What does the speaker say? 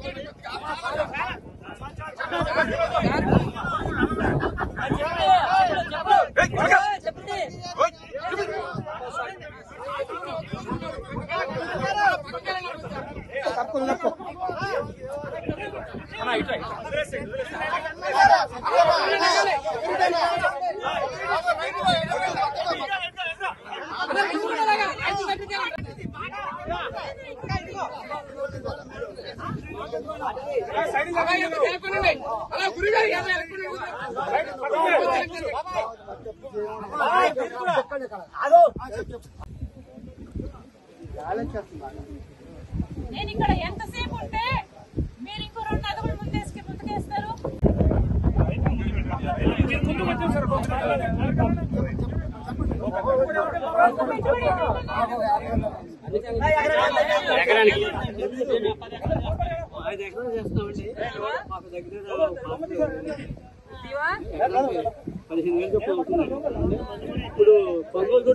నేను ఇక్కడ ఎంతసేపు ఉంటే మీరు ఇంకో రెండు అడుగులు ముందేసుకు ముందుకేస్తారు పదిహేను వేలు చొప్పున అవుతుంది ఇప్పుడు కొనుగోలు